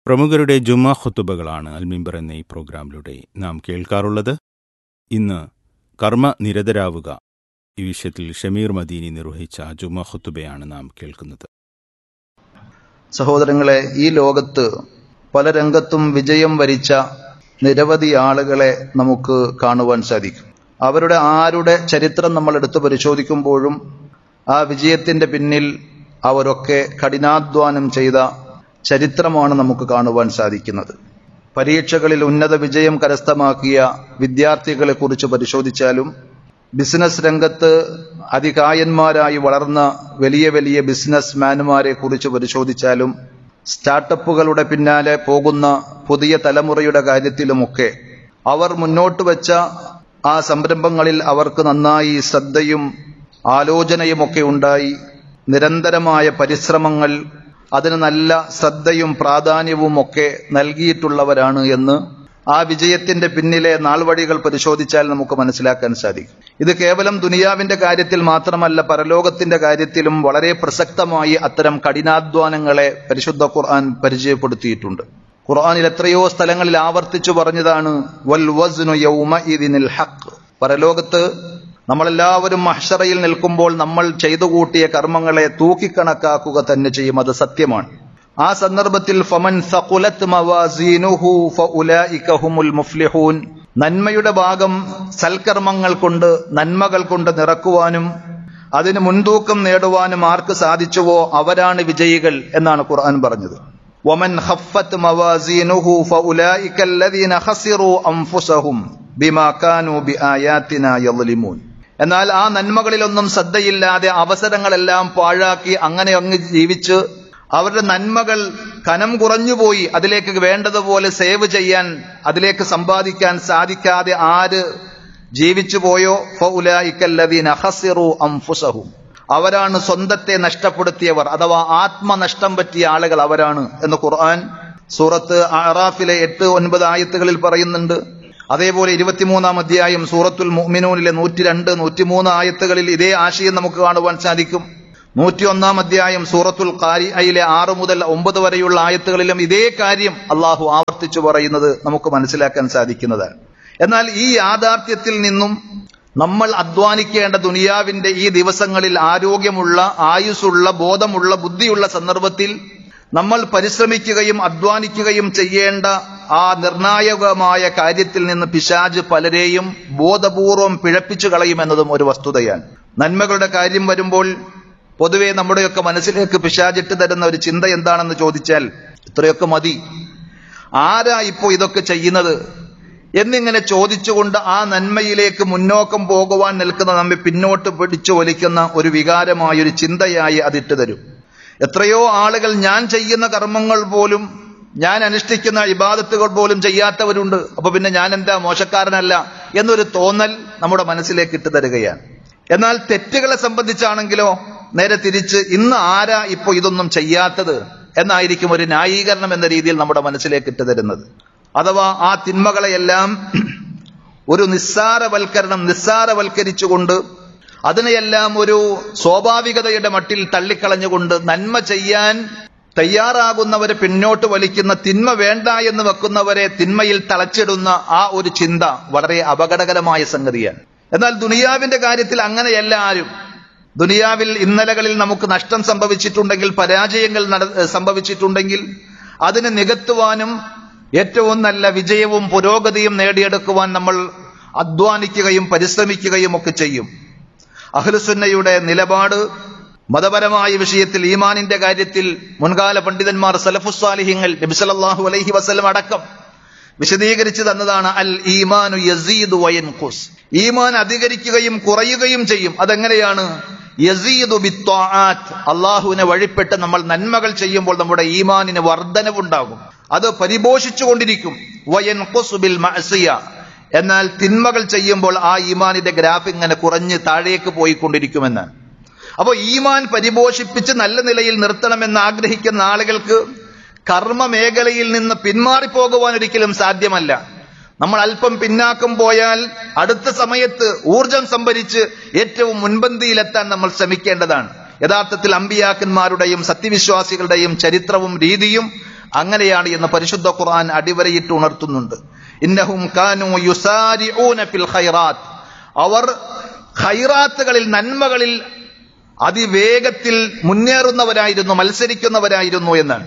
പ്രമുഖരുടെ ജുമാ ഖുത്തുബകളാണ് അൽമിമ്പർ എന്ന ഈ പ്രോഗ്രാമിലൂടെ നാം കേൾക്കാറുള്ളത് ഇന്ന് കർമ്മ നിരതരാവുക ഈ വിഷയത്തിൽ ഷമീർ മദീനി നിർവഹിച്ച ജുമാ ഖുത്തുബയാണ് നാം കേൾക്കുന്നത് സഹോദരങ്ങളെ ഈ ലോകത്ത് പല രംഗത്തും വിജയം വരിച്ച നിരവധി ആളുകളെ നമുക്ക് കാണുവാൻ സാധിക്കും അവരുടെ ആരുടെ ചരിത്രം നമ്മൾ എടുത്തു പരിശോധിക്കുമ്പോഴും ആ വിജയത്തിന്റെ പിന്നിൽ അവരൊക്കെ കഠിനാധ്വാനം ചെയ്ത ചരിത്രമാണ് നമുക്ക് കാണുവാൻ സാധിക്കുന്നത് പരീക്ഷകളിൽ ഉന്നത വിജയം കരസ്ഥമാക്കിയ വിദ്യാർത്ഥികളെ കുറിച്ച് പരിശോധിച്ചാലും ബിസിനസ് രംഗത്ത് അതികായന്മാരായി വളർന്ന വലിയ വലിയ ബിസിനസ് മാനുമാരെ കുറിച്ച് പരിശോധിച്ചാലും സ്റ്റാർട്ടപ്പുകളുടെ പിന്നാലെ പോകുന്ന പുതിയ തലമുറയുടെ കാര്യത്തിലുമൊക്കെ അവർ മുന്നോട്ട് വെച്ച ആ സംരംഭങ്ങളിൽ അവർക്ക് നന്നായി ശ്രദ്ധയും ആലോചനയുമൊക്കെ ഉണ്ടായി നിരന്തരമായ പരിശ്രമങ്ങൾ അതിന് നല്ല ശ്രദ്ധയും പ്രാധാന്യവും ഒക്കെ നൽകിയിട്ടുള്ളവരാണ് എന്ന് ആ വിജയത്തിന്റെ പിന്നിലെ നാൾവഴികൾ പരിശോധിച്ചാൽ നമുക്ക് മനസ്സിലാക്കാൻ സാധിക്കും ഇത് കേവലം ദുനിയാവിന്റെ കാര്യത്തിൽ മാത്രമല്ല പരലോകത്തിന്റെ കാര്യത്തിലും വളരെ പ്രസക്തമായി അത്തരം കഠിനാധ്വാനങ്ങളെ പരിശുദ്ധ ഖുർആൻ പരിചയപ്പെടുത്തിയിട്ടുണ്ട് ഖുർആനിൽ എത്രയോ സ്ഥലങ്ങളിൽ ആവർത്തിച്ചു പറഞ്ഞതാണ് വൽ വസ്നു യൗമ ഇതിനിൽ ഹക്ക് പരലോകത്ത് നമ്മളെല്ലാവരും മഹ്ഷറയിൽ നിൽക്കുമ്പോൾ നമ്മൾ ചെയ്തു കൂട്ടിയ കർമ്മങ്ങളെ തൂക്കിക്കണക്കാക്കുക തന്നെ ചെയ്യും അത് സത്യമാണ് ആ സന്ദർഭത്തിൽ ഫമൻ സഖുലത് മവാസീനുഹു ഫഉലൈക ഹുമുൽ മുഫ്ലിഹൂൻ നന്മയുടെ ഭാഗം സൽക്കർമ്മങ്ങൾ കൊണ്ട് നന്മകൾ കൊണ്ട് നിറക്കുവാനും അതിന് മുൻതൂക്കം നേടുവാനും ആർക്ക് സാധിച്ചുവോ അവരാണ് വിജയികൾ എന്നാണ് ഖുർആൻ പറഞ്ഞത് വമൻ ഖഫത്ത് മവാസീനുഹു ഫഉലൈക അല്ലദീന ഖസിറു അൻഫുസഹും ബിമാ കാനൂ ബിആയാതിനാ യദ്ലിമൂൻ എന്നാൽ ആ നന്മകളിലൊന്നും ശ്രദ്ധയില്ലാതെ അവസരങ്ങളെല്ലാം പാഴാക്കി അങ്ങനെ അങ്ങ് ജീവിച്ച് അവരുടെ നന്മകൾ കനം കുറഞ്ഞുപോയി അതിലേക്ക് വേണ്ടതുപോലെ സേവ് ചെയ്യാൻ അതിലേക്ക് സമ്പാദിക്കാൻ സാധിക്കാതെ ആര് ജീവിച്ചു പോയോ അംഫുസഹും അവരാണ് സ്വന്തത്തെ നഷ്ടപ്പെടുത്തിയവർ അഥവാ ആത്മനഷ്ടം പറ്റിയ ആളുകൾ അവരാണ് എന്ന് ഖുർആൻ സൂറത്ത് അറാഫിലെ എട്ട് ഒൻപത് ആയത്തുകളിൽ പറയുന്നുണ്ട് അതേപോലെ ഇരുപത്തിമൂന്നാം അധ്യായം സൂറത്തുൽ മുഅ്മിനൂനിലെ നൂറ്റി രണ്ട് നൂറ്റിമൂന്ന് ആയത്തുകളിൽ ഇതേ ആശയം നമുക്ക് കാണുവാൻ സാധിക്കും നൂറ്റി ഒന്നാം അധ്യായം സൂറത്തുൽ ഖാരിഅയിലെ ആറ് മുതൽ ഒമ്പത് വരെയുള്ള ആയത്തുകളിലും ഇതേ കാര്യം അള്ളാഹു ആവർത്തിച്ചു പറയുന്നത് നമുക്ക് മനസ്സിലാക്കാൻ സാധിക്കുന്നതാണ് എന്നാൽ ഈ യാഥാർത്ഥ്യത്തിൽ നിന്നും നമ്മൾ അധ്വാനിക്കേണ്ട ദുനിയാവിന്റെ ഈ ദിവസങ്ങളിൽ ആരോഗ്യമുള്ള ആയുസ്സുള്ള ബോധമുള്ള ബുദ്ധിയുള്ള സന്ദർഭത്തിൽ നമ്മൾ പരിശ്രമിക്കുകയും അധ്വാനിക്കുകയും ചെയ്യേണ്ട ആ നിർണായകമായ കാര്യത്തിൽ നിന്ന് പിശാജ് പലരെയും ബോധപൂർവം പിഴപ്പിച്ചു കളയുമെന്നതും ഒരു വസ്തുതയാണ് നന്മകളുടെ കാര്യം വരുമ്പോൾ പൊതുവെ നമ്മുടെയൊക്കെ മനസ്സിലേക്ക് പിശാചിട്ട് തരുന്ന ഒരു ചിന്ത എന്താണെന്ന് ചോദിച്ചാൽ ഇത്രയൊക്കെ മതി ആരാ ഇപ്പോ ഇതൊക്കെ ചെയ്യുന്നത് എന്നിങ്ങനെ ചോദിച്ചുകൊണ്ട് ആ നന്മയിലേക്ക് മുന്നോക്കം പോകുവാൻ നിൽക്കുന്ന നമ്മെ പിന്നോട്ട് പിടിച്ചു വലിക്കുന്ന ഒരു വികാരമായ ഒരു ചിന്തയായി അതിട്ട് തരും എത്രയോ ആളുകൾ ഞാൻ ചെയ്യുന്ന കർമ്മങ്ങൾ പോലും ഞാൻ അനുഷ്ഠിക്കുന്ന ഇബാദത്തുകൾ പോലും ചെയ്യാത്തവരുണ്ട് അപ്പൊ പിന്നെ ഞാൻ എന്താ മോശക്കാരനല്ല എന്നൊരു തോന്നൽ നമ്മുടെ മനസ്സിലേക്ക് ഇട്ട് തരികയാണ് എന്നാൽ തെറ്റുകളെ സംബന്ധിച്ചാണെങ്കിലോ നേരെ തിരിച്ച് ഇന്ന് ആരാ ഇപ്പോ ഇതൊന്നും ചെയ്യാത്തത് എന്നായിരിക്കും ഒരു ന്യായീകരണം എന്ന രീതിയിൽ നമ്മുടെ മനസ്സിലേക്ക് ഇട്ട് തരുന്നത് അഥവാ ആ തിന്മകളെയെല്ലാം ഒരു നിസ്സാരവൽക്കരണം നിസ്സാരവൽക്കരിച്ചുകൊണ്ട് അതിനെയെല്ലാം ഒരു സ്വാഭാവികതയുടെ മട്ടിൽ തള്ളിക്കളഞ്ഞുകൊണ്ട് നന്മ ചെയ്യാൻ തയ്യാറാകുന്നവരെ പിന്നോട്ട് വലിക്കുന്ന തിന്മ വേണ്ട എന്ന് വെക്കുന്നവരെ തിന്മയിൽ തളച്ചിടുന്ന ആ ഒരു ചിന്ത വളരെ അപകടകരമായ സംഗതിയാണ് എന്നാൽ ദുനിയാവിന്റെ കാര്യത്തിൽ അങ്ങനെയല്ല ആരും ദുനിയാവിൽ ഇന്നലകളിൽ നമുക്ക് നഷ്ടം സംഭവിച്ചിട്ടുണ്ടെങ്കിൽ പരാജയങ്ങൾ സംഭവിച്ചിട്ടുണ്ടെങ്കിൽ അതിനെ നികത്തുവാനും ഏറ്റവും നല്ല വിജയവും പുരോഗതിയും നേടിയെടുക്കുവാൻ നമ്മൾ അധ്വാനിക്കുകയും പരിശ്രമിക്കുകയും ഒക്കെ ചെയ്യും അഹ്ലുസുന്നയുടെ നിലപാട് മതപരമായ വിഷയത്തിൽ ഈമാനിന്റെ കാര്യത്തിൽ മുൻകാല പണ്ഡിതന്മാർ സലഫുസ്വാലിഹിങ്ങൾ നബിസലല്ലാഹു അലൈഹി വസ്ലം അടക്കം വിശദീകരിച്ചു തന്നതാണ് അൽ ഈമാനു യസീദ് വയൻഖുസ് ഈമാൻ അധികരിക്കുകയും കുറയുകയും ചെയ്യും അതെങ്ങനെയാണ് യസീദു ബിത്വാആത്ത് അള്ളാഹുവിനെ വഴിപ്പെട്ട് നമ്മൾ നന്മകൾ ചെയ്യുമ്പോൾ നമ്മുടെ ഈമാനിന് വർധനവുണ്ടാകും അത് പരിപോഷിച്ചുകൊണ്ടിരിക്കും വയൻഖുസ് ബിൽ മഅസിയ എന്നാൽ തിന്മകൾ ചെയ്യുമ്പോൾ ആ ഈമാനിന്റെ ഗ്രാഫ് ഇങ്ങനെ കുറഞ്ഞ് താഴേക്ക് പോയിക്കൊണ്ടിരിക്കുമെന്നാണ് അപ്പോൾ ഈമാൻ പരിപോഷിപ്പിച്ച് നല്ല നിലയിൽ നിർത്തണമെന്ന് ആഗ്രഹിക്കുന്ന ആളുകൾക്ക് കർമ്മ മേഖലയിൽ നിന്ന് പിന്മാറിപ്പോകുവാൻ ഒരിക്കലും സാധ്യമല്ല നമ്മൾ അല്പം പിന്നാക്കം പോയാൽ അടുത്ത സമയത്ത് ഊർജം സംഭരിച്ച് ഏറ്റവും മുൻപന്തിയിലെത്താൻ നമ്മൾ ശ്രമിക്കേണ്ടതാണ് യഥാർത്ഥത്തിൽ അമ്പിയാക്കന്മാരുടെയും സത്യവിശ്വാസികളുടെയും ചരിത്രവും രീതിയും അങ്ങനെയാണ് എന്ന് പരിശുദ്ധ ഖുർആൻ അടിവരയിട്ട് ഉണർത്തുന്നുണ്ട് ഇന്നഹും കാനു യുസാരിഊന ഫിൽ ഖൈറാത്ത് അവർ ഖൈറാത്തുകളിൽ നന്മകളിൽ അതിവേഗത്തിൽ മുന്നേറുന്നവരായിരുന്നു മത്സരിക്കുന്നവരായിരുന്നു എന്നാണ്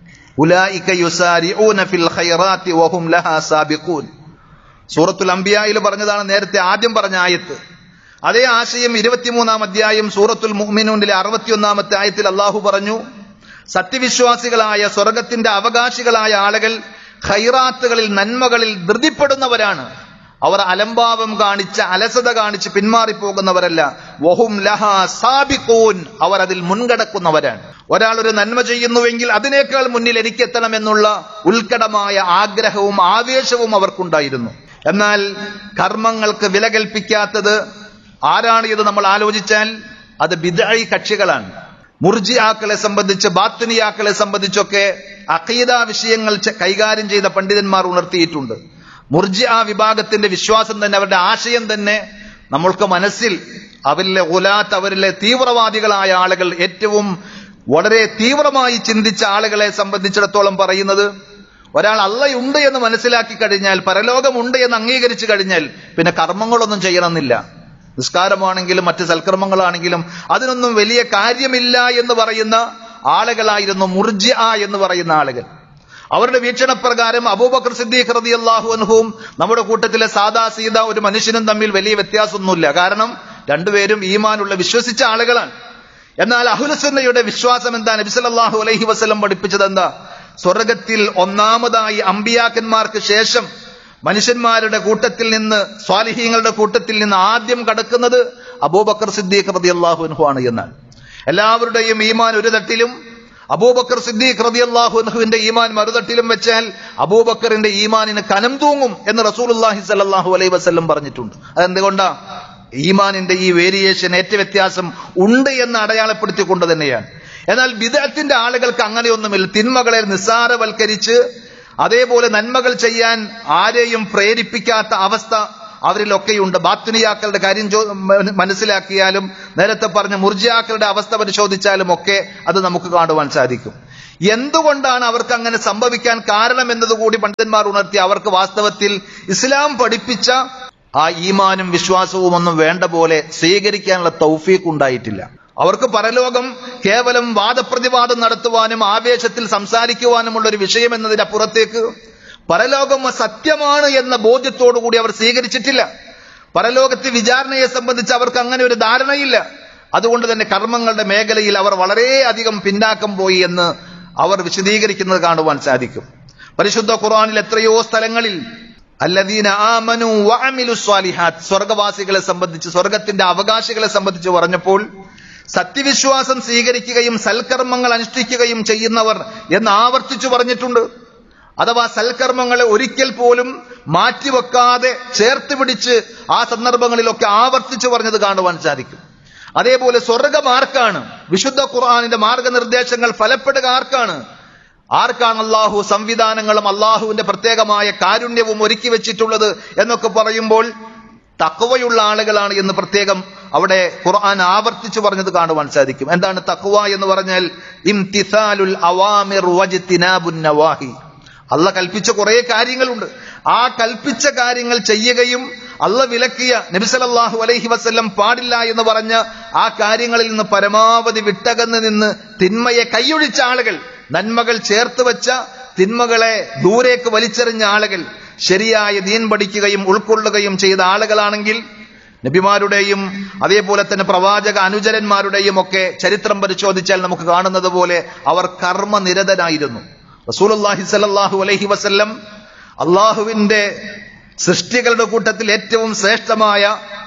ഉലായിക യുസാരിഊന ഫിൽ ഖൈറാത്തി വഹും ലഹാ സാബിഖൂൻ സൂറത്തുൽ അംബിയായിൽ പറഞ്ഞതാണ് നേരത്തെ ആദ്യം പറഞ്ഞ ആയത്ത് അതേ ആശയം ഇരുപത്തിമൂന്നാം അധ്യായം സൂറത്തുൽ മുഹ്മിനൂനിലെ അറുപത്തിയൊന്നാമത്തെ ആയത്തിൽ അള്ളാഹു പറഞ്ഞു സത്യവിശ്വാസികളായ സ്വർഗത്തിന്റെ അവകാശികളായ ആളുകൾ ഖൈറാത്തുകളിൽ നന്മകളിൽ ധൃതിപ്പെടുന്നവരാണ് അവർ അലംഭാവം കാണിച്ച് അലസത കാണിച്ച് പിന്മാറിപ്പോകുന്നവരല്ല വഹും ലഹ സാബിഖൂൻ അവർ അതിൽ മുൻകടക്കുന്നവരാണ് ഒരാൾ ഒരു നന്മ ചെയ്യുന്നുവെങ്കിൽ അതിനേക്കാൾ മുന്നിൽ എനിക്കെത്തണമെന്നുള്ള ഉത്കടമായ ആഗ്രഹവും ആവേശവും അവർക്കുണ്ടായിരുന്നു എന്നാൽ കർമ്മങ്ങൾക്ക് വില കൽപ്പിക്കാത്തത് ആരാണ് ഇത് നമ്മൾ ആലോചിച്ചാൽ അത് ബിദായി കക്ഷികളാണ് മുർജിയാക്കളെ സംബന്ധിച്ച് ബാത്തുനിയാക്കളെ സംബന്ധിച്ചൊക്കെ അഖീദ വിഷയങ്ങൾ ചെ- കൈകാര്യം ചെയ്ത പണ്ഡിതന്മാർ ഉണർത്തിയിട്ടുണ്ട് മുർജി ആ വിഭാഗത്തിന്റെ വിശ്വാസം തന്നെ അവരുടെ ആശയം തന്നെ നമ്മൾക്ക് മനസ്സിൽ അവരിലെ ഉലാത്ത് അവരിലെ തീവ്രവാദികളായ ആളുകൾ ഏറ്റവും വളരെ തീവ്രമായി ചിന്തിച്ച ആളുകളെ സംബന്ധിച്ചിടത്തോളം പറയുന്നത് ഒരാൾ അള്ളയുണ്ട് എന്ന് മനസ്സിലാക്കി കഴിഞ്ഞാൽ പരലോകമുണ്ട് എന്ന് അംഗീകരിച്ചു കഴിഞ്ഞാൽ പിന്നെ കർമ്മങ്ങളൊന്നും ചെയ്യണമെന്നില്ല നിസ്കാരമാണെങ്കിലും മറ്റ് സൽക്കർമ്മങ്ങളാണെങ്കിലും അതിനൊന്നും വലിയ കാര്യമില്ല എന്ന് പറയുന്ന ആളുകളായിരുന്നു മുർജി എന്ന് പറയുന്ന ആളുകൾ അവരുടെ വീക്ഷണപ്രകാരം അബൂബക്കർ സിദ്ദീഖ് റതി അള്ളാഹു അൻഹുവും നമ്മുടെ കൂട്ടത്തിലെ സാദാ സീത ഒരു മനുഷ്യനും തമ്മിൽ വലിയ വ്യത്യാസമൊന്നുമില്ല കാരണം രണ്ടുപേരും ഈമാനുള്ള വിശ്വസിച്ച ആളുകളാണ് എന്നാൽ അഹുലസുന്നയുടെ വിശ്വാസം എന്താ നബി സല്ലല്ലാഹു അലൈഹി വസല്ലം പഠിപ്പിച്ചത് എന്താ സ്വർഗത്തിൽ ഒന്നാമതായി അമ്പിയാക്കന്മാർക്ക് ശേഷം മനുഷ്യന്മാരുടെ കൂട്ടത്തിൽ നിന്ന് സ്വാലിഹീങ്ങളുടെ കൂട്ടത്തിൽ നിന്ന് ആദ്യം കടക്കുന്നത് അബൂബക്കർ സിദ്ദീഖ് റതി അള്ളാഹു അൻഹു ആണ് എന്നാണ് എല്ലാവരുടെയും ഈമാൻ ഒരു തട്ടിലും അബൂബക്കർ സിദ്ദീഖ് റതി അള്ളാഹുവിന്റെ ഈമാൻ മറുതട്ടിലും വെച്ചാൽ അബൂബക്കറിന്റെ ഈമാനിന് കനം തൂങ്ങും എന്ന് റസൂലുള്ളാഹി സല്ലല്ലാഹു അലൈഹി വസല്ലം പറഞ്ഞിട്ടുണ്ട് അതെന്തുകൊണ്ടാ ഈമാനിന്റെ ഈ വേരിയേഷൻ ഏറ്റ വ്യത്യാസം ഉണ്ട് എന്ന് അടയാളപ്പെടുത്തിക്കൊണ്ട് തന്നെയാണ് എന്നാൽ വിദഗ്ധത്തിന്റെ ആളുകൾക്ക് അങ്ങനെയൊന്നുമില്ല തിന്മകളെ നിസ്സാരവൽക്കരിച്ച് അതേപോലെ നന്മകൾ ചെയ്യാൻ ആരെയും പ്രേരിപ്പിക്കാത്ത അവസ്ഥ അവരിലൊക്കെയുണ്ട് ബാത്തുനിയാക്കളുടെ കാര്യം ചോ- മ- മനസ്സിലാക്കിയാലും നേരത്തെ പറഞ്ഞ മുർജിയാക്കളുടെ അവസ്ഥ പരിശോധിച്ചാലും ഒക്കെ അത് നമുക്ക് കാണുവാൻ സാധിക്കും എന്തുകൊണ്ടാണ് അവർക്ക് അങ്ങനെ സംഭവിക്കാൻ കാരണം എന്നതുകൂടി പണ്ഡിതന്മാർ ഉണർത്തി അവർക്ക് വാസ്തവത്തിൽ ഇസ്ലാം പഠിപ്പിച്ച ആ ഈമാനും വിശ്വാസവും ഒന്നും വേണ്ട പോലെ സ്വീകരിക്കാനുള്ള തൗഫീഖ് ഉണ്ടായിട്ടില്ല അവർക്ക് പരലോകം കേവലം വാദപ്രതിവാദം നടത്തുവാനും ആവേശത്തിൽ സംസാരിക്കുവാനുമുള്ള ഒരു വിഷയം എന്നതിനപ്പുറത്തേക്ക് പരലോകം സത്യമാണ് എന്ന ബോധ്യത്തോടു കൂടി അവർ സ്വീകരിച്ചിട്ടില്ല പരലോകത്തെ വിചാരണയെ സംബന്ധിച്ച് അവർക്ക് അങ്ങനെ ഒരു ധാരണയില്ല അതുകൊണ്ട് തന്നെ കർമ്മങ്ങളുടെ മേഖലയിൽ അവർ വളരെയധികം പിന്നാക്കം പോയി എന്ന് അവർ വിശദീകരിക്കുന്നത് കാണുവാൻ സാധിക്കും പരിശുദ്ധ ഖുർആനിൽ എത്രയോ സ്ഥലങ്ങളിൽ അല്ലദീന ആമനു വഅമിലു സ്വാലിഹാത്ത് സ്വർഗവാസികളെ സംബന്ധിച്ച് സ്വർഗത്തിന്റെ അവകാശികളെ സംബന്ധിച്ച് പറഞ്ഞപ്പോൾ സത്യവിശ്വാസം സ്വീകരിക്കുകയും സൽക്കർമ്മങ്ങൾ അനുഷ്ഠിക്കുകയും ചെയ്യുന്നവർ എന്ന് ആവർത്തിച്ചു പറഞ്ഞിട്ടുണ്ട് അഥവാ സൽക്കർമ്മങ്ങളെ ഒരിക്കൽ പോലും മാറ്റിവെക്കാതെ ചേർത്ത് പിടിച്ച് ആ സന്ദർഭങ്ങളിലൊക്കെ ആവർത്തിച്ചു പറഞ്ഞത് കാണുവാൻ സാധിക്കും അതേപോലെ സ്വർഗം ആർക്കാണ് വിശുദ്ധ ഖുർആാനിന്റെ മാർഗനിർദ്ദേശങ്ങൾ ഫലപ്പെടുക ആർക്കാണ് ആർക്കാണ് അള്ളാഹു സംവിധാനങ്ങളും അള്ളാഹുവിന്റെ പ്രത്യേകമായ കാരുണ്യവും ഒരുക്കി വെച്ചിട്ടുള്ളത് എന്നൊക്കെ പറയുമ്പോൾ തക്കവയുള്ള ആളുകളാണ് എന്ന് പ്രത്യേകം അവിടെ ഖുർആൻ ആവർത്തിച്ചു പറഞ്ഞത് കാണുവാൻ സാധിക്കും എന്താണ് തക്വ എന്ന് പറഞ്ഞാൽ ഇംതിസാലുൽ അവാമിർ വജ്തിനാബുൻ നവാഹി അല്ല കൽപ്പിച്ച കുറെ കാര്യങ്ങളുണ്ട് ആ കൽപ്പിച്ച കാര്യങ്ങൾ ചെയ്യുകയും അല്ല വിലക്കിയ നബിസലല്ലാഹു അലൈഹി വസല്ലം പാടില്ല എന്ന് പറഞ്ഞ ആ കാര്യങ്ങളിൽ നിന്ന് പരമാവധി വിട്ടകന്ന് നിന്ന് തിന്മയെ കൈയൊഴിച്ച ആളുകൾ നന്മകൾ ചേർത്ത് വെച്ച തിന്മകളെ ദൂരേക്ക് വലിച്ചെറിഞ്ഞ ആളുകൾ ശരിയായ ദീൻ പഠിക്കുകയും ഉൾക്കൊള്ളുകയും ചെയ്ത ആളുകളാണെങ്കിൽ നബിമാരുടെയും അതേപോലെ തന്നെ പ്രവാചക അനുചരന്മാരുടെയും ഒക്കെ ചരിത്രം പരിശോധിച്ചാൽ നമുക്ക് കാണുന്നത് പോലെ അവർ കർമ്മനിരതരായിരുന്നു റസൂലുള്ളാഹി സ്വല്ലല്ലാഹു അലൈഹി വസല്ലം അള്ളാഹുവിന്റെ സൃഷ്ടികളുടെ കൂട്ടത്തിൽ ഏറ്റവും ശ്രേഷ്ഠമായ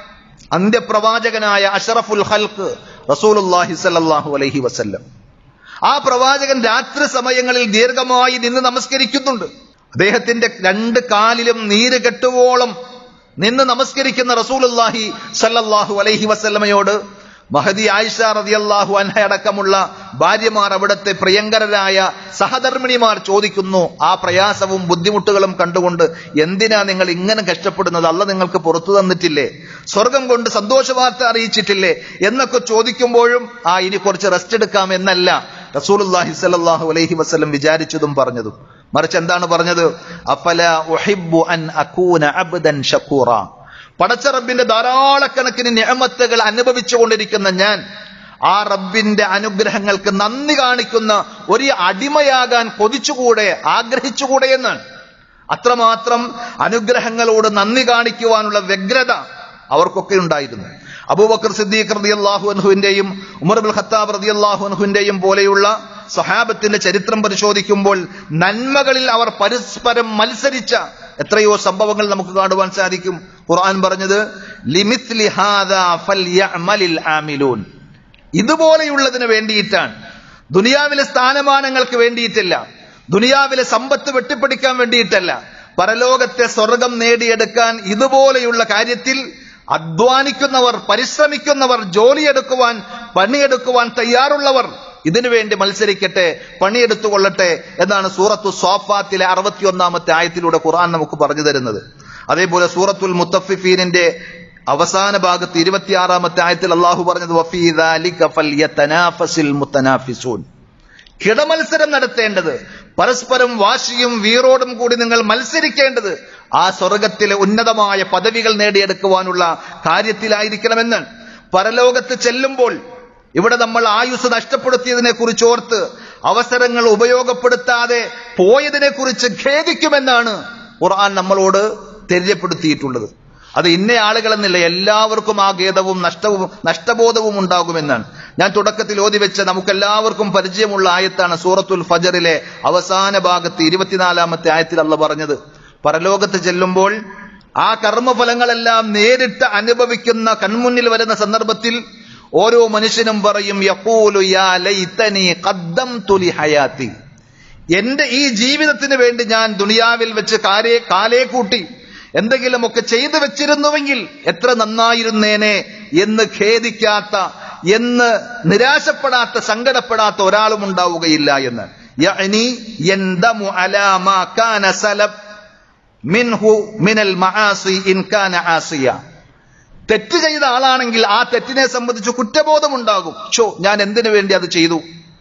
അന്ത്യപ്രവാചകനായ അഷറഫുൽ ഹൽക്ക് റസൂലുള്ളാഹി സ്വല്ലല്ലാഹു അലൈഹി വസല്ലം ആ പ്രവാചകൻ രാത്രി സമയങ്ങളിൽ ദീർഘമായി നിന്ന് നമസ്കരിക്കുന്നുണ്ട് അദ്ദേഹത്തിന്റെ രണ്ട് കാലിലും നീര് കെട്ടുവോളം നിന്ന് നമസ്കരിക്കുന്ന റസൂലുള്ളാഹി സല്ലല്ലാഹു അലൈഹി വസല്ലമയോട് മഹദി ആയിഷ റളിയല്ലാഹു അൻഹ അടക്കമുള്ള ഭാര്യമാർ അവിടുത്തെ പ്രിയങ്കരരായ സഹധർമ്മിണിമാർ ചോദിക്കുന്നു ആ പ്രയാസവും ബുദ്ധിമുട്ടുകളും കണ്ടുകൊണ്ട് എന്തിനാ നിങ്ങൾ ഇങ്ങനെ കഷ്ടപ്പെടുന്നത് അല്ല നിങ്ങൾക്ക് പുറത്തു തന്നിട്ടില്ലേ സ്വർഗം കൊണ്ട് സന്തോഷ വാർത്ത അറിയിച്ചിട്ടില്ലേ എന്നൊക്കെ ചോദിക്കുമ്പോഴും ആ ഇനി കുറച്ച് റെസ്റ്റ് എടുക്കാം എന്നല്ല റസൂലുല്ലാഹി സല്ലല്ലാഹു അലൈഹി വസല്ലം വിചാരിച്ചതും പറഞ്ഞതും മറിച്ച് എന്താണ് പറഞ്ഞത് അഫല ഉഹിബ്ബു അൻ അകൂന അബ്ദൻ ഷക്കൂറ പടച്ച റബ്ബിന്റെ ധാരാളക്കണക്കിന് നിഅമത്തുകൾ അനുഭവിച്ചുകൊണ്ടിരിക്കുന്ന ഞാൻ ആ റബ്ബിന്റെ അനുഗ്രഹങ്ങൾക്ക് നന്ദി കാണിക്കുന്ന ഒരു അടിമയാകാൻ കൊതിച്ചുകൂടെ ആഗ്രഹിച്ചുകൂടെ എന്നാണ് അത്രമാത്രം അനുഗ്രഹങ്ങളോട് നന്ദി കാണിക്കുവാനുള്ള വ്യഗ്രത അവർക്കൊക്കെ ഉണ്ടായിരുന്നു അബൂബക്കർ സിദ്ദീഖ് റളിയല്ലാഹു അൻഹുവിന്റെയും ഉമർ ബിൻ ഖത്താബ് റളിയല്ലാഹു അൻഹുവിന്റെയും പോലെയുള്ള സഹാബത്തിന്റെ ചരിത്രം പരിശോധിക്കുമ്പോൾ നന്മകളിൽ അവർ പരസ്പരം മത്സരിച്ച എത്രയോ സംഭവങ്ങൾ നമുക്ക് കാണുവാൻ സാധിക്കും ഖുർആൻ പറഞ്ഞത് ലിമിത്ലി ഹാദാ ഫൽയഅമലിൽ ആമിലൂൻ ഇതുപോലെയുള്ളതിന് വേണ്ടിയിട്ടാണ് ദുനിയാവിലെ സ്ഥാനമാനങ്ങൾക്ക് വേണ്ടിയിട്ടല്ല ദുനിയാവിലെ സമ്പത്ത് വെട്ടിപ്പിടിക്കാൻ വേണ്ടിയിട്ടല്ല പരലോകത്തെ സ്വർഗം നേടിയെടുക്കാൻ ഇതുപോലെയുള്ള കാര്യത്തിൽ അധ്വാനിക്കുന്നവർ പരിശ്രമിക്കുന്നവർ ജോലിയെടുക്കുവാൻ പണിയെടുക്കുവാൻ തയ്യാറുള്ളവർ ഇതിനു വേണ്ടി മത്സരിക്കട്ടെ പണിയെടുത്തുകൊള്ളട്ടെ എന്നാണ് സൂറത്തു സ്വാഫാത്തിലെ അറുപത്തിയൊന്നാമത്തെ ആയത്തിലൂടെ ഖുർആൻ നമുക്ക് പറഞ്ഞു തരുന്നത് അതേപോലെ സൂറത്തുൽ മുത്തഫിഫീനിന്റെ അവസാന ഭാഗത്ത് ഇരുപത്തിയാറാമത്തെ ആയത്തിൽ അള്ളാഹു പറഞ്ഞത് വഫീ ദാലിക ഫൽയതനാഫസിൽ മുത്തനാഫിസൂൻ കിടമത്സരം നടത്തേണ്ടത് പരസ്പരം വാശിയും വീറോടും കൂടി നിങ്ങൾ മത്സരിക്കേണ്ടത് ആ സ്വർഗത്തിലെ ഉന്നതമായ പദവികൾ നേടിയെടുക്കുവാനുള്ള കാര്യത്തിലായിരിക്കണമെന്ന് പരലോകത്ത് ചെല്ലുമ്പോൾ ഇവിടെ നമ്മൾ ആയുസ് നഷ്ടപ്പെടുത്തിയതിനെ കുറിച്ച് ഓർത്ത് അവസരങ്ങൾ ഉപയോഗപ്പെടുത്താതെ പോയതിനെ കുറിച്ച് ഖേദിക്കുമെന്നാണ് ഖുർആൻ നമ്മളോട് തെര്യപ്പെടുത്തിയിട്ടുള്ളത് അത് ഇന്ന ആളുകളെന്നില്ല എല്ലാവർക്കും ആ ഖേദവും നഷ്ടവും നഷ്ടബോധവും ഉണ്ടാകുമെന്നാണ് ഞാൻ തുടക്കത്തിൽ ഓതി വെച്ച നമുക്കെല്ലാവർക്കും പരിചയമുള്ള ആയത്താണ് സൂറത്തുൽ ഫജറിലെ അവസാന ഭാഗത്ത് ഇരുപത്തിനാലാമത്തെ ആയത്തിൽ അല്ല പറഞ്ഞത് പരലോകത്ത് ചെല്ലുമ്പോൾ ആ കർമ്മഫലങ്ങളെല്ലാം നേരിട്ട് അനുഭവിക്കുന്ന കൺമുന്നിൽ വരുന്ന സന്ദർഭത്തിൽ ഓരോ മനുഷ്യനും പറയും യഖൂലു യാ ലൈതനി ഖദ്ദംതു ലി ഹയാത്തി എന്റെ ഈ ജീവിതത്തിന് വേണ്ടി ഞാൻ ദുനിയാവിൽ വെച്ച് കാലേ കാലേ കൂട്ടി എന്തെങ്കിലുമൊക്കെ ചെയ്തു വെച്ചിരുന്നുവെങ്കിൽ എത്ര നന്നായിരുന്നേനെ എന്ന് ഖേദിക്കാത്ത എന്ന് നിരാശപ്പെടാത്ത സങ്കടപ്പെടാത്ത ഒരാളും ഉണ്ടാവുകയില്ല എന്ന് യഅനി യൻദമു അലാ മാ കാന സലബ് മിൻഹു മിനൽ മആസി ഇൻ കാന ആസിയ തെറ്റ് ചെയ്ത ആളാണെങ്കിൽ ആ തെറ്റിനെ സംബന്ധിച്ച് കുറ്റബോധം ഉണ്ടാകും ഷോ ഞാൻ എന്തിനു വേണ്ടി അത് ചെയ്തു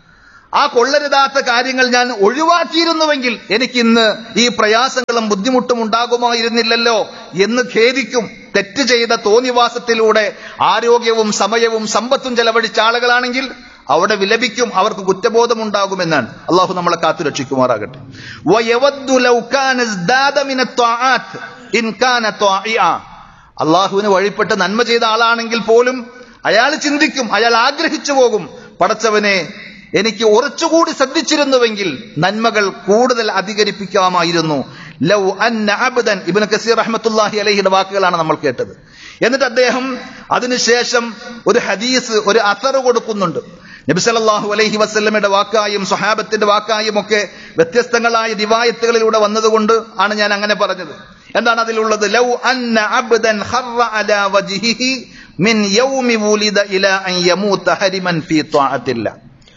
ആ കൊള്ളരുതാത്ത കാര്യങ്ങൾ ഞാൻ ഒഴിവാക്കിയിരുന്നുവെങ്കിൽ എനിക്കിന്ന് ഈ പ്രയാസങ്ങളും ബുദ്ധിമുട്ടും ഉണ്ടാകുമായിരുന്നില്ലല്ലോ എന്ന് ഖേദിക്കും തെറ്റ് ചെയ്ത തോന്നിവാസത്തിലൂടെ ആരോഗ്യവും സമയവും സമ്പത്തും ചെലവഴിച്ച ആളുകളാണെങ്കിൽ അവിടെ വിലപിക്കും അവർക്ക് കുറ്റബോധം ഉണ്ടാകുമെന്നാണ് അള്ളാഹു നമ്മളെ കാത്തു രക്ഷിക്കുമാറാകട്ടെ വയവദ്ദു ലൗ കാന ഇസ്ദാദ മിന ത്വആത്ത് ഇൻ കാന ത്വാഇആ. അള്ളാഹുവിന് വഴിപ്പെട്ട് നന്മ ചെയ്ത ആളാണെങ്കിൽ പോലും അയാൾ ചിന്തിക്കും അയാൾ ആഗ്രഹിച്ചു പോകും പടച്ചവനെ എനിക്ക് ഉറച്ചുകൂടി ശ്രദ്ധിച്ചിരുന്നുവെങ്കിൽ നന്മകൾ കൂടുതൽ അധികരിപ്പിക്കാമായിരുന്നു ലൗ അന്ന അബ്ദൻ ഇബ്നു കസീർ റഹ്മത്തുള്ളാഹി അലൈഹിയുടെ വാക്കുകളാണ് നമ്മൾ കേട്ടത് എന്നിട്ട് അദ്ദേഹം അതിനുശേഷം ഒരു ഹദീസ് ഒരു അസർ കൊടുക്കുന്നുണ്ട് നബി സല്ലല്ലാഹു അലൈഹി വസല്ലമയുടെ വാക്കായും സ്വഹാബത്തിന്റെ വാക്കായും ഒക്കെ വ്യത്യസ്തങ്ങളായ ദിവായത്തുകളിലൂടെ വന്നതുകൊണ്ട് ആണ് ഞാൻ അങ്ങനെ പറഞ്ഞത് എന്താണ് അതിലുള്ളത് ലൗ അന്ന അബ്ദൻ ഖറ അലാ വജ്ഹിഹി മിൻ യൗമി വുലിദ ഇലാ അൻ യമൂത ഹരിമൻ ഫീ ത്വാഅത്തില്ല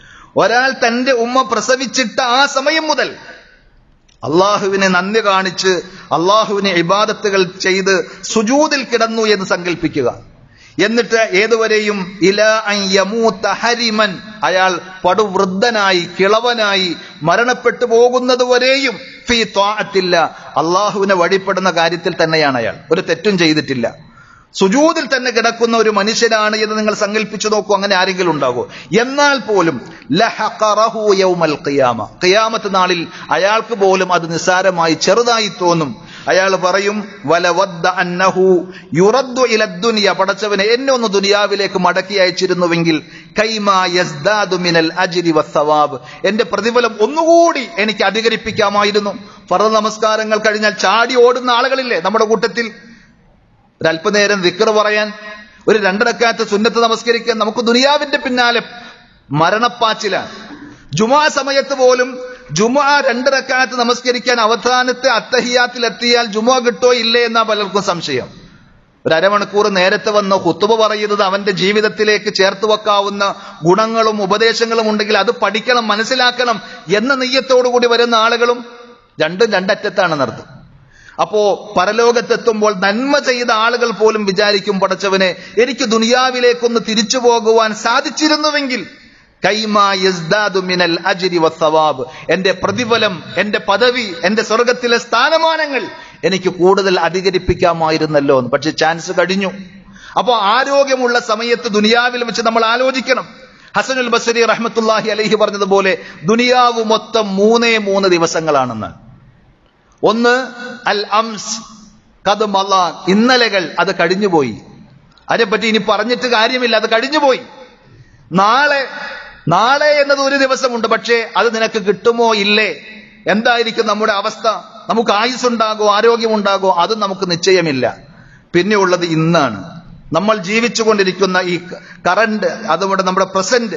ഒരാൾ തന്റെ ഉമ്മ പ്രസവിച്ചിട്ട ആ സമയം മുതൽ അള്ളാഹുവിനെ നന്ദി കാണിച്ച് അള്ളാഹുവിനെ ഇബാദത്തുകൾ ചെയ്ത് സുജൂതിൽ കിടന്നു എന്ന് സങ്കല്പിക്കുക എന്നിട്ട് ഏതുവരെയും ഇല അൻ യമൂത്ത ഹരിമൻ അയാൾ പടുവൃദ്ധനായി കിളവനായി മരണപ്പെട്ടു പോകുന്നത് വരെയും ഫീ ത്വാഅത്തില്ല അള്ളാഹുവിനെ വഴിപ്പെടുന്ന കാര്യത്തിൽ തന്നെയാണ് അയാൾ ഒരു തെറ്റും ചെയ്തിട്ടില്ല സുജൂതിൽ തന്നെ കിടക്കുന്ന ഒരു മനുഷ്യനാണ് എന്ന് നിങ്ങൾ സങ്കല്പിച്ചു നോക്കൂ അങ്ങനെ ആരെങ്കിലും ഉണ്ടാകോ എന്നാൽ പോലും ലഹഖറഹു യൗമൽ ഖിയാമ ഖിയാമത്ത് നാളിൽ അയാൾക്ക് പോലും അത് നിസ്സാരമായി ചെറുതായി തോന്നും അയാൾ പറയും വലവദ്ദ അന്നഹു യുറദ്ദു ഇല ദുനിയ പടച്ചവനെ എന്നെ ഒന്ന് ദുനിയാവിലേക്ക് മടക്കി അയച്ചിരുന്നുവെങ്കിൽ കൈമാ യസ്ദാദു മിനൽ അജ്രി വസ്സവാബ് എന്റെ പ്രതിഫലം ഒന്നുകൂടി എനിക്ക് അധികരിപ്പിക്കാമായിരുന്നു ഫറ നമസ്കാരങ്ങൾ കഴിഞ്ഞാൽ ചാടി ഓടുന്ന ആളുകളില്ലേ നമ്മുടെ കൂട്ടത്തിൽ ഒരല്പനേരം വിക്ർ പറയാൻ ഒരു രണ്ടരക്കാലത്ത് സുന്നത്ത് നമസ്കരിക്കാൻ നമുക്ക് ദുനിയാവിന്റെ പിന്നാലെ മരണപ്പാച്ചിലാണ് ജുമാ സമയത്ത് പോലും ജുമാ രണ്ടരക്കാലത്ത് നമസ്കരിക്കാൻ അവസാനത്തെ അത്തഹിയാത്തിൽ എത്തിയാൽ ജുമാ കിട്ടോ ഇല്ലേ എന്നാ പലർക്കും സംശയം ഒരു അരമണിക്കൂർ നേരത്തെ വന്ന് ഹുത്തുബ പറയുന്നത് അവന്റെ ജീവിതത്തിലേക്ക് ചേർത്ത് വെക്കാവുന്ന ഗുണങ്ങളും ഉപദേശങ്ങളും ഉണ്ടെങ്കിൽ അത് പഠിക്കണം മനസ്സിലാക്കണം എന്ന നെയ്യത്തോടുകൂടി വരുന്ന ആളുകളും രണ്ടും രണ്ടറ്റത്താണ് നടത്തും അപ്പോ പരലോകത്തെത്തുമ്പോൾ നന്മ ചെയ്ത ആളുകൾ പോലും വിചാരിക്കും പടച്ചവനെ എനിക്ക് ദുനിയാവിലേക്കൊന്ന് തിരിച്ചു പോകുവാൻ സാധിച്ചിരുന്നുവെങ്കിൽ കൈമാ യസ്ദാദു മിനൽ അജ്രി വസ്സവാബ് എന്റെ പ്രതിഫലം എന്റെ പദവി എന്റെ സ്വർഗത്തിലെ സ്ഥാനമാനങ്ങൾ എനിക്ക് കൂടുതൽ അധികരിപ്പിക്കാമായിരുന്നല്ലോ എന്ന് പക്ഷെ ചാൻസ് കഴിഞ്ഞു അപ്പോൾ ആരോഗ്യമുള്ള സമയത്ത് ദുനിയാവിൽ വെച്ച് നമ്മൾ ആലോചിക്കണം ഹസനുൽ ബസരി റഹ്മത്തുല്ലാഹി അലൈഹി പറഞ്ഞതുപോലെ ദുനിയാവ് മൊത്തം മൂന്നേ മൂന്ന് ദിവസങ്ങളാണെന്ന് ഒന്ന് അൽ അംസ് കത് മല ഇന്നലകൾ അത് കഴിഞ്ഞുപോയി അതിനെപ്പറ്റി ഇനി പറഞ്ഞിട്ട് കാര്യമില്ല അത് കഴിഞ്ഞുപോയി നാളെ നാളെ എന്നത് ഒരു ദിവസമുണ്ട് പക്ഷേ അത് നിനക്ക് കിട്ടുമോ ഇല്ലേ എന്തായിരിക്കും നമ്മുടെ അവസ്ഥ നമുക്ക് ആയുസ്സുണ്ടാകോ ആരോഗ്യമുണ്ടാകോ അതും നമുക്ക് നിശ്ചയമില്ല പിന്നെ ഉള്ളത് ഇന്നാണ് നമ്മൾ ജീവിച്ചുകൊണ്ടിരിക്കുന്ന ഈ കറണ്ട് അതുകൊണ്ട് നമ്മുടെ പ്രസന്റ്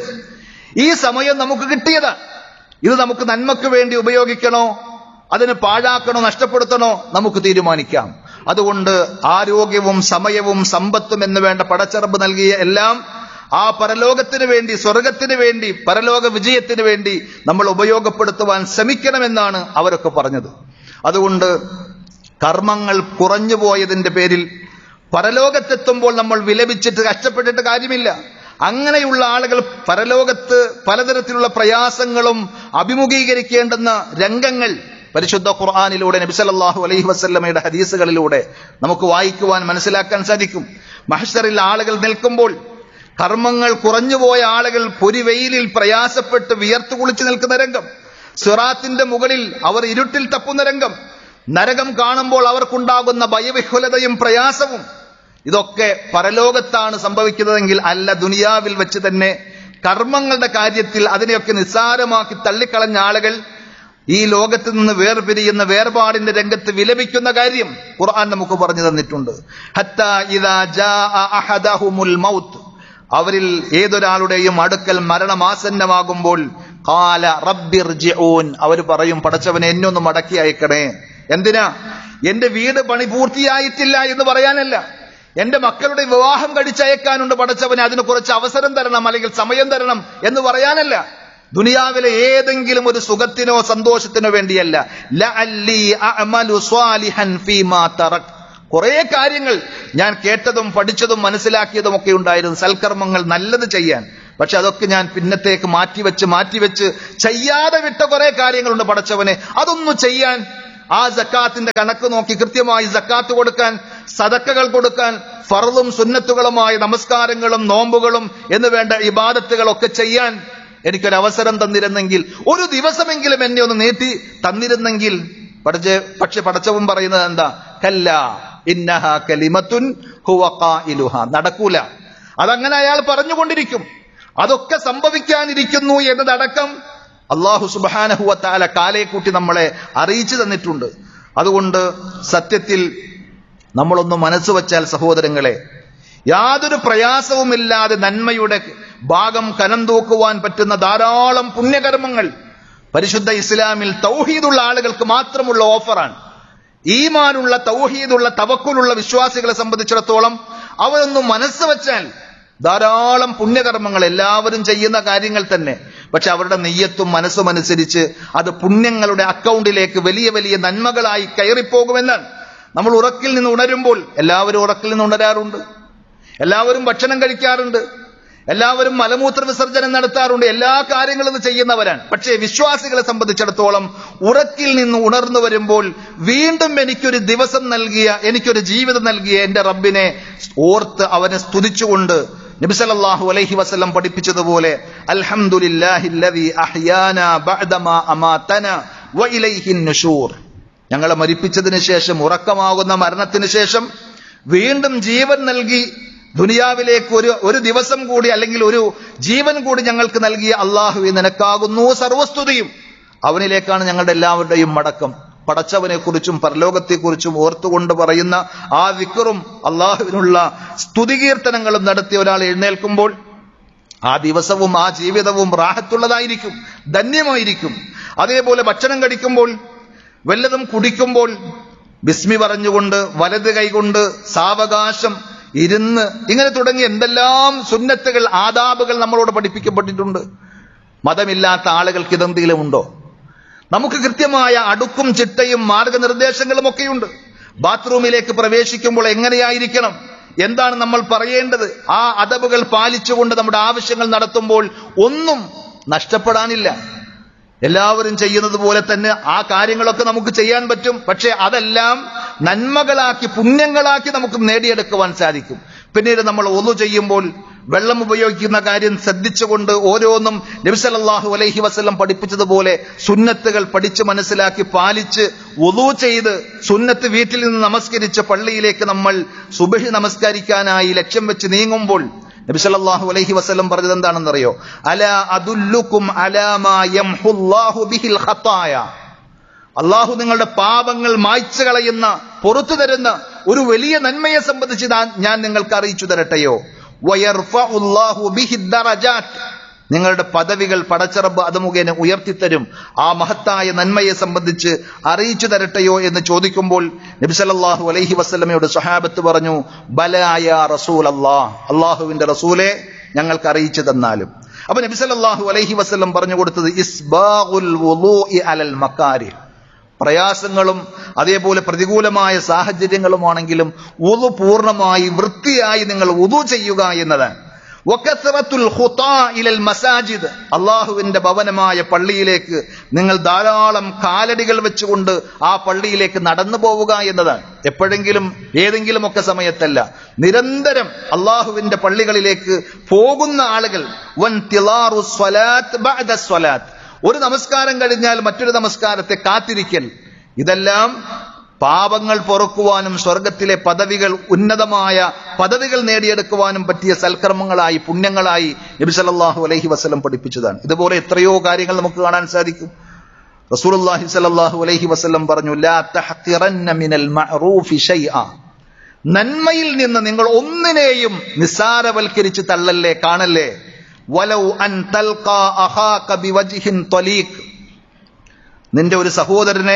ഈ സമയം നമുക്ക് കിട്ടിയതാണ് ഇത് നമുക്ക് നന്മക്ക് വേണ്ടി ഉപയോഗിക്കണോ അതിന് പാഴാക്കണോ നഷ്ടപ്പെടുത്തണോ നമുക്ക് തീരുമാനിക്കാം അതുകൊണ്ട് ആരോഗ്യവും സമയവും സമ്പത്തും എന്ന് വേണ്ട പടച്ചറബ് നൽകിയ എല്ലാം ആ പരലോകത്തിന് വേണ്ടി സ്വർഗത്തിന് വേണ്ടി പരലോക വിജയത്തിന് വേണ്ടി നമ്മൾ ഉപയോഗപ്പെടുത്തുവാൻ ശ്രമിക്കണമെന്നാണ് അവരൊക്കെ പറഞ്ഞത് അതുകൊണ്ട് കർമ്മങ്ങൾ കുറഞ്ഞു പോയതിന്റെ പേരിൽ പരലോകത്തെത്തുമ്പോൾ നമ്മൾ വിലപിച്ചിട്ട് കഷ്ടപ്പെട്ടിട്ട് കാര്യമില്ല അങ്ങനെയുള്ള ആളുകൾ പരലോകത്ത് പലതരത്തിലുള്ള പ്രയാസങ്ങളും അഭിമുഖീകരിക്കേണ്ടുന്ന രംഗങ്ങൾ പരിശുദ്ധ ഖുർആാനിലൂടെ നബിസലല്ലാഹു അലൈഹി വസല്ലമയുടെ ഹദീസുകളിലൂടെ നമുക്ക് വായിക്കുവാൻ മനസ്സിലാക്കാൻ സാധിക്കും മഹഷറിൽ ആളുകൾ നിൽക്കുമ്പോൾ കർമ്മങ്ങൾ കുറഞ്ഞുപോയ ആളുകൾ പൊരിവെയിലിൽ പ്രയാസപ്പെട്ട് വിയർത്തു കുളിച്ചു നിൽക്കുന്ന രംഗം സിറാത്തിന്റെ മുകളിൽ അവർ ഇരുട്ടിൽ തപ്പുന്ന രംഗം നരകം കാണുമ്പോൾ അവർക്കുണ്ടാകുന്ന ഭയവിഹുലതയും പ്രയാസവും ഇതൊക്കെ പരലോകത്താണ് സംഭവിക്കുന്നതെങ്കിൽ അല്ല ദുനിയാവിൽ വെച്ച് തന്നെ കർമ്മങ്ങളുടെ കാര്യത്തിൽ അതിനെയൊക്കെ നിസ്സാരമാക്കി തള്ളിക്കളഞ്ഞ ആളുകൾ ഈ ലോകത്ത് നിന്ന് വേർപിരിയുന്ന വേർപാടിന്റെ രംഗത്ത് വിലപിക്കുന്ന കാര്യം ഖുർആൻ നമുക്ക് പറഞ്ഞു തന്നിട്ടുണ്ട് ഹത്താ ഇദാ ജാഅ അഹദഹുമുൽ മൗത്ത് അവരിൽ ഏതൊരാളുടെയും അടുക്കൽ മരണമാസന്നമാകുമ്പോൾ കാല റബ്ബിർജിഊൻ അവർ പറയും പടച്ചവനെ എന്നെ ഒന്ന് മടക്കി അയക്കണേ എന്തിനാ എന്റെ വീട് പണി പൂർത്തിയായിട്ടില്ല എന്ന് പറയാനല്ല എന്റെ മക്കളുടെ വിവാഹം കഴിച്ചയക്കാനുണ്ട് പടച്ചവനെ അതിന് കുറച്ച് അവസരം തരണം അല്ലെങ്കിൽ സമയം തരണം എന്ന് പറയാനല്ല ദുനിയാവിലെ ഏതെങ്കിലും ഒരു സുഖത്തിനോ സന്തോഷത്തിനോ വേണ്ടിയല്ല ലഅല്ലി അഅമലു സ്വാലിഹൻ ഫീമാ തറക് കുറെ കാര്യങ്ങൾ ഞാൻ കേട്ടതും പഠിച്ചതും മനസ്സിലാക്കിയതും ഒക്കെ ഉണ്ടായിരുന്നു സൽക്കർമ്മങ്ങൾ നല്ലത് ചെയ്യാൻ പക്ഷെ അതൊക്കെ ഞാൻ പിന്നത്തേക്ക് മാറ്റിവെച്ച് മാറ്റിവെച്ച് ചെയ്യാതെ വിട്ട കുറെ കാര്യങ്ങളുണ്ട് പടച്ചവനെ അതൊന്നും ചെയ്യാൻ ആ ജക്കാത്തിന്റെ കണക്ക് നോക്കി കൃത്യമായി ജക്കാത്ത് കൊടുക്കാൻ സദക്കകൾ കൊടുക്കാൻ ഫറലും സുന്നത്തുകളുമായ നമസ്കാരങ്ങളും നോമ്പുകളും എന്ന് വേണ്ട ഇബാദത്തുകളൊക്കെ ചെയ്യാൻ എനിക്കൊരു അവസരം തന്നിരുന്നെങ്കിൽ ഒരു ദിവസമെങ്കിലും എന്നെ ഒന്ന് നീട്ടി തന്നിരുന്നെങ്കിൽ പഠിച്ച പക്ഷെ പടച്ചവൻ പറയുന്നത് എന്താ കല്ല ഇന്നഹ കലിമത്തുൻ ഹുവ ഖായിലുഹ നടക്കൂല അതങ്ങനെ അയാൾ പറഞ്ഞുകൊണ്ടിരിക്കും അതൊക്കെ സംഭവിക്കാനിരിക്കുന്നു എന്നതടക്കം അള്ളാഹു സുബാനഹുവത്താല കാലയെ കൂട്ടി നമ്മളെ അറിയിച്ചു തന്നിട്ടുണ്ട് അതുകൊണ്ട് സത്യത്തിൽ നമ്മളൊന്ന് മനസ്സ് വച്ചാൽ സഹോദരങ്ങളെ യാതൊരു പ്രയാസവുമില്ലാതെ നന്മയുടെ ഭാഗം കനം തൂക്കുവാൻ പറ്റുന്ന ധാരാളം പുണ്യകർമ്മങ്ങൾ പരിശുദ്ധ ഇസ്ലാമിൽ തൗഹീദുള്ള ആളുകൾക്ക് മാത്രമുള്ള ഓഫറാണ് ഈമാനുള്ള തൗഹീദുള്ള തവക്കുലുള്ള വിശ്വാസികളെ സംബന്ധിച്ചിടത്തോളം അവരൊന്നും മനസ്സ് വച്ചാൽ ധാരാളം പുണ്യകർമ്മങ്ങൾ എല്ലാവരും ചെയ്യുന്ന കാര്യങ്ങൾ തന്നെ പക്ഷെ അവരുടെ നെയ്യത്തും മനസ്സും അനുസരിച്ച് അത് പുണ്യങ്ങളുടെ അക്കൗണ്ടിലേക്ക് വലിയ വലിയ നന്മകളായി കയറിപ്പോകുമെന്നാണ് നമ്മൾ ഉറക്കിൽ നിന്ന് ഉണരുമ്പോൾ എല്ലാവരും ഉറക്കിൽ നിന്ന് ഉണരാറുണ്ട് എല്ലാവരും ഭക്ഷണം കഴിക്കാറുണ്ട് എല്ലാവരും മലമൂത്ര വിസർജനം നടത്താറുണ്ട് എല്ലാ കാര്യങ്ങളും ചെയ്യുന്നവരാണ് പക്ഷേ വിശ്വാസികളെ സംബന്ധിച്ചിടത്തോളം ഉറക്കിൽ നിന്ന് ഉണർന്നു വരുമ്പോൾ വീണ്ടും എനിക്കൊരു ദിവസം നൽകിയ എനിക്കൊരു ജീവിതം നൽകിയ എന്റെ റബ്ബിനെ ഓർത്ത് അവനെ സ്തുതിച്ചുകൊണ്ട് നബിസലല്ലാഹു അലൈഹി വസല്ലം പഠിപ്പിച്ചതുപോലെ അൽഹംദുലില്ലാഹില്ലദീ അഹ്യാനാ ബഅദമാ അമാതന വഇലൈഹിൻ നുശൂർ ഞങ്ങളെ മരിപ്പിച്ചതിന് ശേഷം ഉറക്കമാകുന്ന മരണത്തിന് ശേഷം വീണ്ടും ജീവൻ നൽകി ദുനിയാവിലേക്ക് ഒരു ഒരു ദിവസം കൂടി അല്ലെങ്കിൽ ഒരു ജീവൻ കൂടി ഞങ്ങൾക്ക് നൽകിയ അള്ളാഹുവെ നിനക്കാകുന്നു സർവസ്തുതിയും അവനിലേക്കാണ് ഞങ്ങളുടെ എല്ലാവരുടെയും മടക്കം പടച്ചവനെ കുറിച്ചും പരലോകത്തെക്കുറിച്ചും ഓർത്തുകൊണ്ട് പറയുന്ന ആ വിക്കറും അള്ളാഹുവിനുള്ള സ്തുതികീർത്തനങ്ങളും നടത്തിയ ഒരാൾ എഴുന്നേൽക്കുമ്പോൾ ആ ദിവസവും ആ ജീവിതവും റാഹത്തുള്ളതായിരിക്കും ധന്യമായിരിക്കും അതേപോലെ ഭക്ഷണം കഴിക്കുമ്പോൾ വല്ലതും കുടിക്കുമ്പോൾ ബിസ്മി പറഞ്ഞുകൊണ്ട് വലത് കൈകൊണ്ട് സാവകാശം ഇരുന്ന് ഇങ്ങനെ തുടങ്ങി എന്തെല്ലാം സുന്നത്തുകൾ ആദാബുകൾ നമ്മളോട് പഠിപ്പിക്കപ്പെട്ടിട്ടുണ്ട് മതമില്ലാത്ത ആളുകൾക്ക് ഇതെന്തെങ്കിലും ഉണ്ടോ നമുക്ക് കൃത്യമായ അടുക്കും ചിട്ടയും മാർഗനിർദ്ദേശങ്ങളും ഒക്കെയുണ്ട് ബാത്റൂമിലേക്ക് പ്രവേശിക്കുമ്പോൾ എങ്ങനെയായിരിക്കണം എന്താണ് നമ്മൾ പറയേണ്ടത് ആ അദബുകൾ പാലിച്ചുകൊണ്ട് നമ്മുടെ ആവശ്യങ്ങൾ നടത്തുമ്പോൾ ഒന്നും നഷ്ടപ്പെടാനില്ല എല്ലാവരും ചെയ്യുന്നത് പോലെ തന്നെ ആ കാര്യങ്ങളൊക്കെ നമുക്ക് ചെയ്യാൻ പറ്റും പക്ഷെ അതെല്ലാം നന്മകളാക്കി പുണ്യങ്ങളാക്കി നമുക്ക് നേടിയെടുക്കുവാൻ സാധിക്കും പിന്നീട് നമ്മൾ ഒന്നു ചെയ്യുമ്പോൾ വെള്ളം ഉപയോഗിക്കുന്ന കാര്യം ശ്രദ്ധിച്ചുകൊണ്ട് ഓരോന്നും നബിസലല്ലാഹു അലൈഹി വസ്ലം പഠിപ്പിച്ചതുപോലെ സുന്നത്തുകൾ പഠിച്ച് മനസ്സിലാക്കി പാലിച്ച് ഒതു ചെയ്ത് സുന്നത്ത് വീട്ടിൽ നിന്ന് നമസ്കരിച്ച് പള്ളിയിലേക്ക് നമ്മൾ സുബഹി നമസ്കരിക്കാനായി ലക്ഷ്യം വെച്ച് നീങ്ങുമ്പോൾ നബി സല്ലല്ലാഹു അലൈഹി വസല്ലം പറഞ്ഞത് എന്താണെന്നറിയോ അല അദുല്ലുക്കും അലാമാ യംഹുല്ലാഹു ബിഹിൽ ഖത്തായ അള്ളാഹു നിങ്ങളുടെ പാപങ്ങൾ മായ്ച്ചു കളയുന്ന പുറത്തു തരുന്ന ഒരു വലിയ നന്മയെ സംബന്ധിച്ച് ഞാൻ- ഞാൻ നിങ്ങൾക്ക് അറിയിച്ചു തരട്ടെയോ വയർഫഉല്ലാഹു ബിഹി ദറജാത്ത് നിങ്ങളുടെ പദവികൾ പടച്ചറബ് അത് മുഖേന ഉയർത്തിത്തരും ആ മഹത്തായ നന്മയെ സംബന്ധിച്ച് അറിയിച്ചു തരട്ടെയോ എന്ന് ചോദിക്കുമ്പോൾ നബി സല്ലല്ലാഹു അലൈഹി വസല്ലമയുടെ സ്വഹാബത്ത് പറഞ്ഞു ബലായ റസൂൽ അല്ലാഹ് അള്ളാഹുവിന്റെ റസൂലെ ഞങ്ങൾക്ക് അറിയിച്ചു തന്നാലും അപ്പൊ നബി സല്ലല്ലാഹു അലൈഹി വസല്ലം പറഞ്ഞു കൊടുത്തത് ഇസ്ബാഉൽ വുളൂഇ അലൽ മക്കാരി പ്രയാസങ്ങളും അതേപോലെ പ്രതികൂലമായ സാഹചര്യങ്ങളുമാണെങ്കിലും ഉതു പൂർണ്ണമായി വൃത്തിയായി നിങ്ങൾ ഉതു ചെയ്യുക എന്നതാണ് വക്കത്തറത്തുൽ ഖുതാ ഇലൽ മസാജിദ് അള്ളാഹുവിന്റെ ഭവനമായ പള്ളിയിലേക്ക് നിങ്ങൾ ധാരാളം കാലടികൾ വെച്ചുകൊണ്ട് ആ പള്ളിയിലേക്ക് നടന്നു പോവുക എന്നതാണ് എപ്പോഴെങ്കിലും ഏതെങ്കിലുമൊക്കെ സമയത്തല്ല നിരന്തരം അള്ളാഹുവിന്റെ പള്ളികളിലേക്ക് പോകുന്ന ആളുകൾ വൻ തിലാറു സ്വലാത്ത് ബഅദ സ്വലാത്ത് ഒരു നമസ്കാരം കഴിഞ്ഞാൽ മറ്റൊരു നമസ്കാരത്തെ കാത്തിരിക്കൽ ഇതെല്ലാം പാപങ്ങൾ പൊറുക്കുവാനും സ്വർഗത്തിലെ പദവികൾ ഉന്നതമായ പദവികൾ നേടിയെടുക്കുവാനും പറ്റിയ സൽക്കർമ്മങ്ങളായി പുണ്യങ്ങളായി നബി സല്ലല്ലാഹു അലൈഹി വസല്ലം പഠിപ്പിച്ചതാണ് ഇതുപോലെ എത്രയോ കാര്യങ്ങൾ നമുക്ക് കാണാൻ സാധിക്കും റസൂലുള്ളാഹി സ്വല്ലല്ലാഹു അലൈഹി വസല്ലം പറഞ്ഞു ലാ തഹ്തിറന്ന മിനൽ മഅറൂഫി ഷൈഅ നന്മയിൽ നിന്ന് നിങ്ങൾ ഒന്നിനെയും നിസ്സാരവൽക്കരിച്ച് തള്ളല്ലേ കാണല്ലേ വലൗ അൻ തൽഖാ അഹാക ബിവജ്ഹിൻ ത്വലീഖ് നിന്റെ ഒരു സഹോദരനെ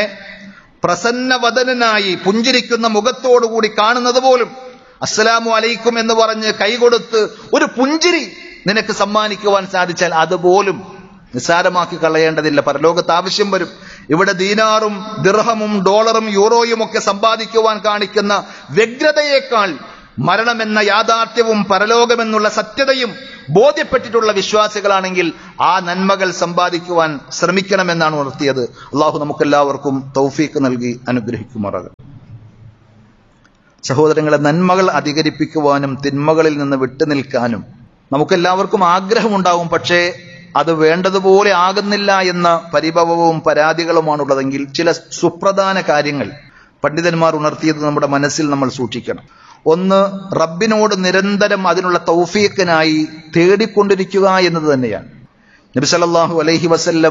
പ്രസന്നവദനായി പുഞ്ചിരിക്കുന്ന മുഖത്തോടുകൂടി കാണുന്നത് പോലും അസ്സലാമു അലൈക്കും എന്ന് പറഞ്ഞ് കൈകൊടുത്ത് ഒരു പുഞ്ചിരി നിനക്ക് സമ്മാനിക്കുവാൻ സാധിച്ചാൽ അതുപോലും നിസ്സാരമാക്കി കളയേണ്ടതില്ല പരലോകത്ത് ആവശ്യം വരും ഇവിടെ ദീനാറും ദിർഹമും ഡോളറും യൂറോയും ഒക്കെ സമ്പാദിക്കുവാൻ കാണിക്കുന്ന വ്യഗ്രതയേക്കാൾ മരണമെന്ന യാഥാർത്ഥ്യവും പരലോകമെന്നുള്ള സത്യതയും ബോധ്യപ്പെട്ടിട്ടുള്ള വിശ്വാസികളാണെങ്കിൽ ആ നന്മകൾ സമ്പാദിക്കുവാൻ ശ്രമിക്കണമെന്നാണ് ഉണർത്തിയത് അള്ളാഹു നമുക്കെല്ലാവർക്കും തൗഫീക്ക് നൽകി അനുഗ്രഹിക്കുമാറാകും സഹോദരങ്ങളെ നന്മകൾ അധികരിപ്പിക്കുവാനും തിന്മകളിൽ നിന്ന് വിട്ടുനിൽക്കാനും നമുക്കെല്ലാവർക്കും ആഗ്രഹമുണ്ടാവും പക്ഷേ അത് വേണ്ടതുപോലെ ആകുന്നില്ല എന്ന പരിഭവവും പരാതികളുമാണുള്ളതെങ്കിൽ ചില സുപ്രധാന കാര്യങ്ങൾ പണ്ഡിതന്മാർ ഉണർത്തിയത് നമ്മുടെ മനസ്സിൽ നമ്മൾ സൂക്ഷിക്കണം ഒന്ന് റബ്ബിനോട് നിരന്തരം അതിനുള്ള തൗഫീക്കിനായി തേടിക്കൊണ്ടിരിക്കുക എന്നത് തന്നെയാണ് നബി സല്ലല്ലാഹു അലൈഹി വസല്ലം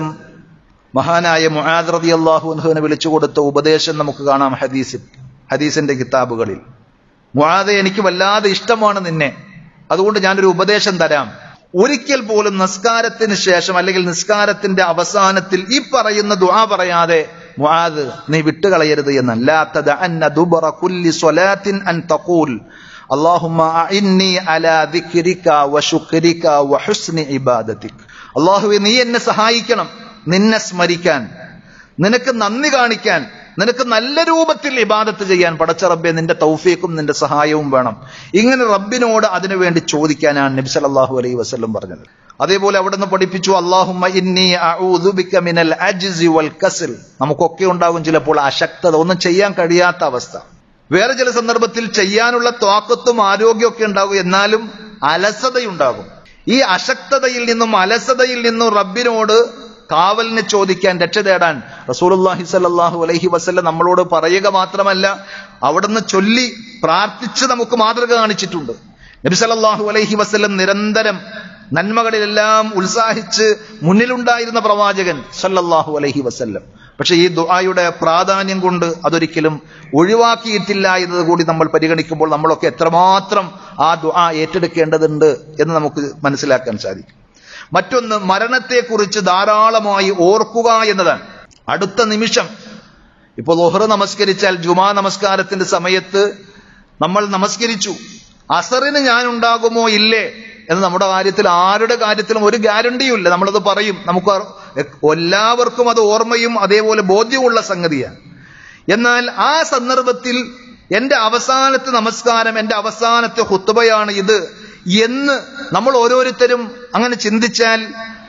മഹാനായ മുആദ് റളിയല്ലാഹു അൻഹുവിനെ വിളിച്ചു കൊടുത്ത ഉപദേശം നമുക്ക് കാണാം ഹദീസിൽ ഹദീസിന്റെ കിതാബുകളിൽ മുആദെ എനിക്ക് വല്ലാതെ ഇഷ്ടമാണ് നിന്നെ അതുകൊണ്ട് ഞാനൊരു ഉപദേശം തരാം ഒരിക്കൽ പോലും നിസ്കാരത്തിന് ശേഷം അല്ലെങ്കിൽ നിസ്കാരത്തിന്റെ അവസാനത്തിൽ ഈ പറയുന്ന ദുആ പറയാതെ മുആദ് നീ വിട്ടുകളയരുത് എന്നല്ല തദഅന്ന ദുബറ കുല്ലി സ്വലാത്തിൻ അൻ തഖൂൽ اللهم أعني على ذكرك وشكرك وحسن عبادتك അള്ളാഹുവെ നീ എന്നെ സഹായിക്കണം നിന്നെ സ്മരിക്കാൻ നിനക്ക് നന്ദി കാണിക്കാൻ നിനക്ക് നല്ല രൂപത്തിൽ ഇബാദത്ത് ചെയ്യാൻ പടച്ച റബ്ബെ നിന്റെ തൗഫീക്കും നിന്റെ സഹായവും വേണം ഇങ്ങനെ റബ്ബിനോട് അതിനുവേണ്ടി ചോദിക്കാനാണ് നബി സല്ലല്ലാഹു അലൈഹി വസല്ലം പറഞ്ഞത് അതേപോലെ അവിടെ നിന്ന് പഠിപ്പിച്ചു അള്ളാഹുമ്മ ഇന്നി അഊദു ബിക മിനൽ അജ്സി വൽ കസ്ൽ നമുക്കൊക്കെ ഉണ്ടാകും ചിലപ്പോൾ അശക്തത ഒന്നും ചെയ്യാൻ കഴിയാത്ത അവസ്ഥ വേറെ ചില സന്ദർഭത്തിൽ ചെയ്യാനുള്ള ത്വാക്കത്തും ആരോഗ്യമൊക്കെ ഉണ്ടാകും എന്നാലും അലസതയുണ്ടാകും ഈ അശക്തതയിൽ നിന്നും അലസതയിൽ നിന്നും റബ്ബിനോട് കാവലിനെ ചോദിക്കാൻ രക്ഷ തേടാൻ റസൂലുള്ളാഹി സ്വല്ലല്ലാഹു അലൈഹി വസല്ലം നമ്മളോട് പറയുക മാത്രമല്ല അവിടുന്ന് ചൊല്ലി പ്രാർത്ഥിച്ച് നമുക്ക് മാതൃക കാണിച്ചിട്ടുണ്ട് നബി സല്ലല്ലാഹു അലൈഹി വസല്ലം നിരന്തരം നന്മകളിലെല്ലാം ഉത്സാഹിച്ച് മുന്നിലുണ്ടായിരുന്ന പ്രവാചകൻ സല്ലല്ലാഹു അലൈഹി വസല്ലം പക്ഷെ ഈ ദുആയുടെ പ്രാധാന്യം കൊണ്ട് അതൊരിക്കലും ഒഴിവാക്കിയിട്ടില്ല എന്നത് കൂടി നമ്മൾ പരിഗണിക്കുമ്പോൾ നമ്മളൊക്കെ എത്രമാത്രം ആ ദുആ ഏറ്റെടുക്കേണ്ടതുണ്ട് എന്ന് നമുക്ക് മനസ്സിലാക്കാൻ സാധിക്കും മറ്റൊന്ന് മരണത്തെക്കുറിച്ച് ധാരാളമായി ഓർക്കുക എന്നതാണ് അടുത്ത നിമിഷം ഇപ്പോൾ ലൊഹർ നമസ്കരിച്ചാൽ ജുമാ നമസ്കാരത്തിന്റെ സമയത്ത് നമ്മൾ നമസ്കരിച്ചു അസറിന് ഞാൻ ഉണ്ടാകുമോ ഇല്ലേ എന്ന് നമ്മുടെ കാര്യത്തിൽ ആരുടെ കാര്യത്തിലും ഒരു ഗ്യാരണ്ടിയും ഇല്ല നമ്മളത് പറയും നമുക്ക് എല്ലാവർക്കും അത് ഓർമ്മയും അതേപോലെ ബോധ്യമുള്ള സംഗതിയാണ് എന്നാൽ ആ സന്ദർഭത്തിൽ എന്റെ അവസാനത്തെ നമസ്കാരം എന്റെ അവസാനത്തെ ഹുത്തുബയാണ് ഇത് എന്ന് നമ്മൾ ഓരോരുത്തരും അങ്ങനെ ചിന്തിച്ചാൽ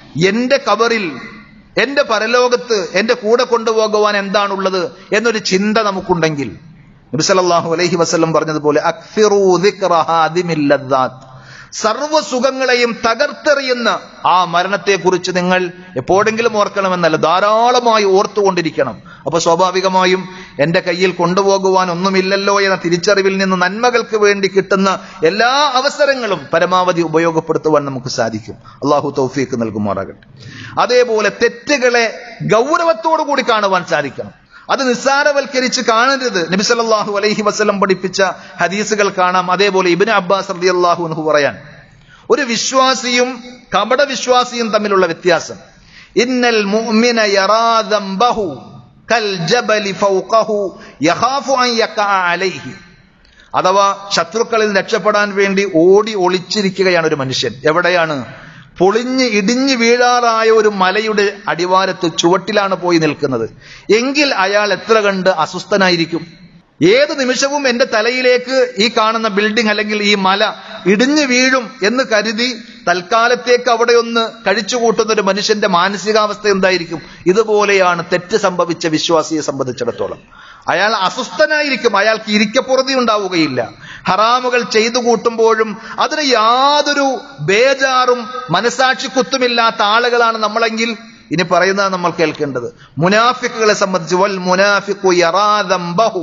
എന്റെ കബറിൽ എന്റെ പരലോകത്ത് എന്റെ കൂടെ കൊണ്ടുപോകുവാൻ എന്താണുള്ളത് എന്നൊരു ചിന്ത നമുക്കുണ്ടെങ്കിൽ നബി സല്ലല്ലാഹു അലൈഹി വസല്ലം പറഞ്ഞതുപോലെ അക്സിറൂ ദിക്റഹ ദിമില്ലദ്ദാത്ത് സർവ്വ സുഖങ്ങളെയും തകർത്തെറിയുന്ന ആ മരണത്തെക്കുറിച്ച് നിങ്ങൾ എപ്പോഴെങ്കിലും ഓർക്കണമെന്നല്ല ധാരാളമായി ഓർത്തുകൊണ്ടിരിക്കണം അപ്പൊ സ്വാഭാവികമായും എന്റെ കയ്യിൽ കൊണ്ടുപോകുവാൻ ഒന്നുമില്ലല്ലോ എന്ന തിരിച്ചറിവിൽ നിന്ന് നന്മകൾക്ക് വേണ്ടി കിട്ടുന്ന എല്ലാ അവസരങ്ങളും പരമാവധി ഉപയോഗപ്പെടുത്തുവാൻ നമുക്ക് സാധിക്കും അള്ളാഹു തൗഫീക്ക് നൽകുമാറാകട്ടെ അതേപോലെ തെറ്റുകളെ ഗൗരവത്തോടു കൂടി കാണുവാൻ സാധിക്കണം അത് നിസ്സാരവൽക്കരിച്ച് കാണരുത് നബി സല്ലല്ലാഹു അലൈഹി വസല്ലം പഠിപ്പിച്ച ഹദീസുകൾ കാണാം അതേപോലെ ഇബ്നു അബ്ബാസ് റളിയല്ലാഹു അൻഹു പറയാൻ ഒരു വിശ്വാസിയും കപട വിശ്വാസിയും തമ്മിലുള്ള വ്യത്യാസം ഇന്നൽ മുഅ്മിന യറാ ദംബഹു കൽ ജബലി ഫൗഖഹു യഖാഫു അൻ യഖഅ അലൈഹി അഥവാ ശത്രുക്കളിൽ രക്ഷപ്പെടാൻ വേണ്ടി ഓടി ഒളിച്ചിരിക്കുകയാണ് ഒരു മനുഷ്യൻ എവിടെയാണ് പൊളിഞ്ഞ് ഇടിഞ്ഞു വീഴാറായ ഒരു മലയുടെ അടിവാരത്ത് ചുവട്ടിലാണ് പോയി നിൽക്കുന്നത് എങ്കിൽ അയാൾ എത്ര കണ്ട് അസ്വസ്ഥനായിരിക്കും ഏത് നിമിഷവും എന്റെ തലയിലേക്ക് ഈ കാണുന്ന ബിൽഡിംഗ് അല്ലെങ്കിൽ ഈ മല ഇടിഞ്ഞു വീഴും എന്ന് കരുതി തൽക്കാലത്തേക്ക് അവിടെ ഒന്ന് കഴിച്ചുകൂട്ടുന്ന ഒരു മനുഷ്യന്റെ മാനസികാവസ്ഥ എന്തായിരിക്കും ഇതുപോലെയാണ് തെറ്റ് സംഭവിച്ച വിശ്വാസിയെ സംബന്ധിച്ചിടത്തോളം അയാൾ അസ്വസ്ഥനായിരിക്കും അയാൾക്ക് ഇരിക്കപ്പുറതി ഉണ്ടാവുകയില്ല ഹറാമുകൾ ചെയ്തു കൂട്ടുമ്പോഴും അതിന് യാതൊരു ബേജാറും മനസാക്ഷി കുത്തുമില്ലാത്ത ആളുകളാണ് നമ്മളെങ്കിൽ ഇനി പറയുന്നത് നമ്മൾ കേൾക്കേണ്ടത് മുനാഫിക്കുകളെ സംബന്ധിച്ച് വൽ മുനാഫിക്കു യറാദംബഹു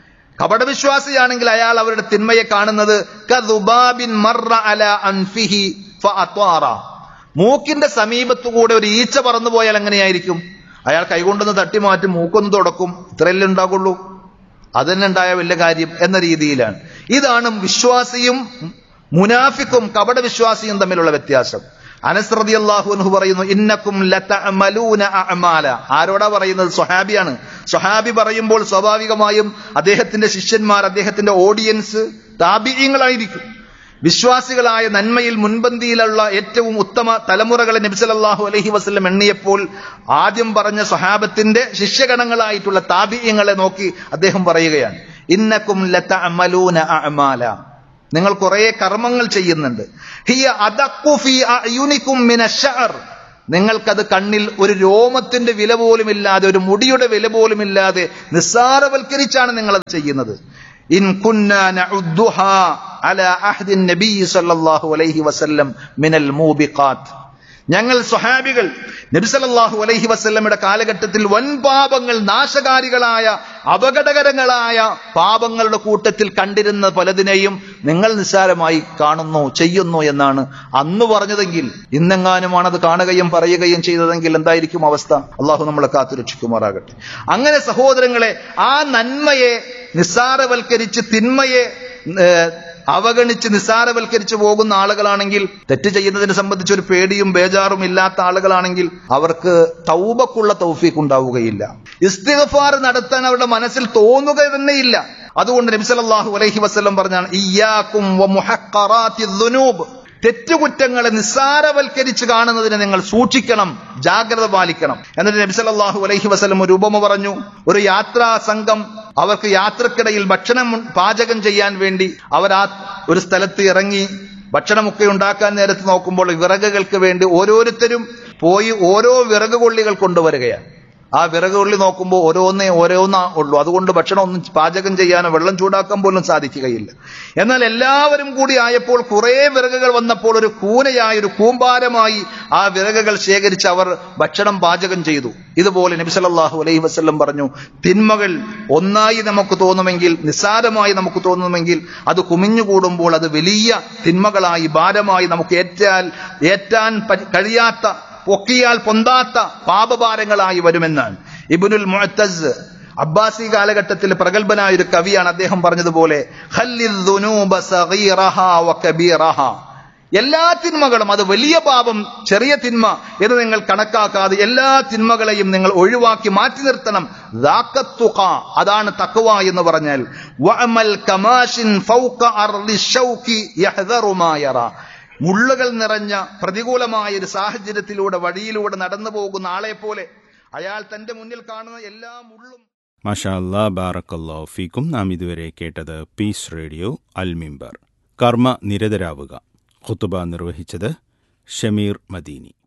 കപടവിശ്വാസിയാണെങ്കിൽ അയാൾ അവരുടെ തിന്മയെ കാണുന്നത് കദുബാബിൻ മർറ അല അൻഫിഹി ഫഅത്വാറ മൂക്കിന്റെ സമീപത്തുകൂടെ ഒരു ഈച്ച പറന്നു പോയാൽ എങ്ങനെയായിരിക്കും അയാൾ കൈകൊണ്ടൊന്ന് തട്ടി മാറ്റി മൂക്കൊന്ന് തുടക്കും ഇത്രയല്ലേ ഉണ്ടാകുള്ളൂ അതന്നെ ഉണ്ടായ വലിയ കാര്യം എന്ന രീതിയിലാണ് ഇതാണ് വിശ്വാസിയും മുനാഫിക്കും കപട വിശ്വാസിയും തമ്മിലുള്ള വ്യത്യാസം അനസ് റളിയല്ലാഹു അൻഹു പറയുന്നു ഇന്നക്കും ലതഅമലൂന അഅമാല ആരോടാ പറയുന്നത് സ്വഹാബിയാണ് സ്വഹാബി പറയുമ്പോൾ സ്വാഭാവികമായും അദ്ദേഹത്തിന്റെ ശിഷ്യന്മാർ അദ്ദേഹത്തിന്റെ ഓഡിയൻസ് താബിയങ്ങളായിരിക്കും വിശ്വാസികളായ നന്മയിൽ മുൻപന്തിയിലുള്ള ഏറ്റവും ഉത്തമ തലമുറകളെ നബി സല്ലല്ലാഹു അലൈഹി വസല്ലം എണ്ണിയപ്പോൾ ആദ്യം പറഞ്ഞ സ്വഹാബത്തിന്റെ ശിഷ്യഗണങ്ങളായിട്ടുള്ള താബിയങ്ങളെ നോക്കി അദ്ദേഹം പറയുകയാണ് ഇന്നക്കും ലതഅമലൂന അഅമാല നിങ്ങൾ കുറെ കർമ്മങ്ങൾ ചെയ്യുന്നുണ്ട് ഹിയ അദഖു ഫീ അയുനിക്കും മിന ശഅർ നിങ്ങൾക്കത് കണ്ണിൽ ഒരു രോമത്തിന്റെ വില പോലുമില്ലാതെ ഒരു മുടിയുടെ വില പോലുമില്ലാതെ നിസ്സാരവൽക്കരിച്ചാണ് നിങ്ങൾ അത് ചെയ്യുന്നത് ഇൻ കുന്ന നഉദ്ദുഹാ അല അഹ്ദി നബി സല്ലല്ലാഹു അലൈഹി വസല്ലം മിനൽ മൂബിഖാത്ത് ഞങ്ങൾ സ്വഹാബികൾ നബിസലല്ലാഹു അലൈഹി വസല്ലമയുടെ കാലഘട്ടത്തിൽ വൻ പാപങ്ങൾ നാശകാരികളായ അപകടകരങ്ങളായ പാപങ്ങളുടെ കൂട്ടത്തിൽ കണ്ടിരുന്ന പലതിനെയും നിങ്ങൾ നിസ്സാരമായി കാണുന്നു ചെയ്യുന്നു എന്നാണ് അന്ന് പറഞ്ഞതെങ്കിൽ ഇന്നെങ്ങാനുമാണ് അത് കാണുകയും പറയുകയും ചെയ്തതെങ്കിൽ എന്തായിരിക്കും അവസ്ഥ അള്ളാഹു നമ്മളെ കാത്തു രക്ഷിക്കുമാറാകട്ടെ അങ്ങനെ സഹോദരങ്ങളെ ആ നന്മയെ നിസ്സാരവൽക്കരിച്ച് തിന്മയെ ഏഹ്, അവഗണിച്ച് നിസ്സാരവൽക്കരിച്ച് പോകുന്ന ആളുകളാണെങ്കിൽ തെറ്റ് ചെയ്യുന്നതിനെ സംബന്ധിച്ച് ഒരു പേടിയും ബേജാറും ഇല്ലാത്ത ആളുകളാണെങ്കിൽ അവർക്ക് തൗബക്കുള്ള തൗഫീഖ് ഉണ്ടാവുകയില്ല ഇസ്തിഗ്ഫാർ നടത്താൻ അവരുടെ മനസ്സിൽ തോന്നുക തന്നെയില്ല അതുകൊണ്ട് നബി സല്ലല്ലാഹു അലൈഹി വസല്ലം പറഞ്ഞാണ് ഇയ്യാക്കും വമുഹഖറാത്തി ദുനൂബ് തെറ്റുകുറ്റങ്ങളെ നിസ്സാരവൽക്കരിച്ച് കാണുന്നതിനെ നിങ്ങൾ സൂക്ഷിക്കണം ജാഗ്രത പാലിക്കണം എന്നിട്ട് നബി സല്ലല്ലാഹു അലൈഹി വസല്ലം ഒരു ഉപമ പറഞ്ഞു ഒരു യാത്രാ സംഘം അവർക്ക് യാത്രക്കിടയിൽ ഭക്ഷണം പാചകം ചെയ്യാൻ വേണ്ടി അവർ ആ ഒരു സ്ഥലത്ത് ഇറങ്ങി ഭക്ഷണമൊക്കെ ഉണ്ടാക്കാൻ നേരത്ത് നോക്കുമ്പോൾ വിറകുകൾക്ക് വേണ്ടി ഓരോരുത്തരും പോയി ഓരോ വിറക് കൊള്ളികൾ കൊണ്ടുവരികയാണ് ആ വിറക് കൊള്ളി നോക്കുമ്പോൾ ഓരോന്നേ ഓരോന്നാ ഉള്ളൂ അതുകൊണ്ട് ഭക്ഷണം ഒന്നും പാചകം ചെയ്യാനോ വെള്ളം ചൂടാക്കാൻ പോലും സാധിക്കുകയില്ല എന്നാൽ എല്ലാവരും കൂടി ആയപ്പോൾ കുറെ വിറകുകൾ വന്നപ്പോൾ ഒരു കൂനയായി ഒരു കൂമ്പാരമായി ആ വിറകുകൾ ശേഖരിച്ച് അവർ ഭക്ഷണം പാചകം ചെയ്തു ഇതുപോലെ നബി സല്ലല്ലാഹു അലൈഹി വസല്ലം പറഞ്ഞു തിന്മകൾ ഒന്നായി നമുക്ക് തോന്നുമെങ്കിൽ നിസ്സാരമായി നമുക്ക് തോന്നുമെങ്കിൽ അത് കുമിഞ്ഞുകൂടുമ്പോൾ അത് വലിയ തിന്മകളായി ഭാരമായി നമുക്ക് ഏറ്റാൽ ഏറ്റാൻ പ- കഴിയാത്ത പൊക്കിയാൽ പൊന്താത്ത പാപഭാരങ്ങളായി വരുമെന്നാണ് ഇബ്നുൽ മുഅത്തസ് അബ്ബാസി കാലഘട്ടത്തിൽ പ്രഗത്ഭനായ ഒരു കവിയാണ് അദ്ദേഹം പറഞ്ഞതുപോലെ "ഖല്ലിദ് ദുനൂബ സഗീറഹാ വ കബീറഹാ." എല്ലാ തിന്മകളും അത് വലിയ പാപം ചെറിയ തിന്മ എന്ന് നിങ്ങൾ കണക്കാക്കാതെ എല്ലാ തിന്മകളെയും നിങ്ങൾ ഒഴിവാക്കി മാറ്റി നിർത്തണം ദാക്കത്തുഖ. അതാണ് തക്വ എന്ന് പറഞ്ഞാൽ വഅമൽ കമാഷിൻ ഫൗക അർളി ശൗകി യഹ്ദറു മാ യറ. മുള്ളുകൾ നിറഞ്ഞ പ്രതികൂലമായ ഒരു സാഹചര്യത്തിലൂടെ വഴിയിലൂടെ നടന്നു പോകുന്ന ആളെ പോലെ അയാൾ തന്റെ മുന്നിൽ കാണുന്ന എല്ലാ മുള്ളും മാഷാ അല്ലാ ബാറക്കല്ലാ ഫീക്കും നാം ഇതുവരെ കേട്ടത് പീസ് റേഡിയോ അൽ മിമ്പർ കർമ്മ നിരതരാവുക ഖുത്തുബ നിർവഹിച്ചത് ഷമീർ മദീനി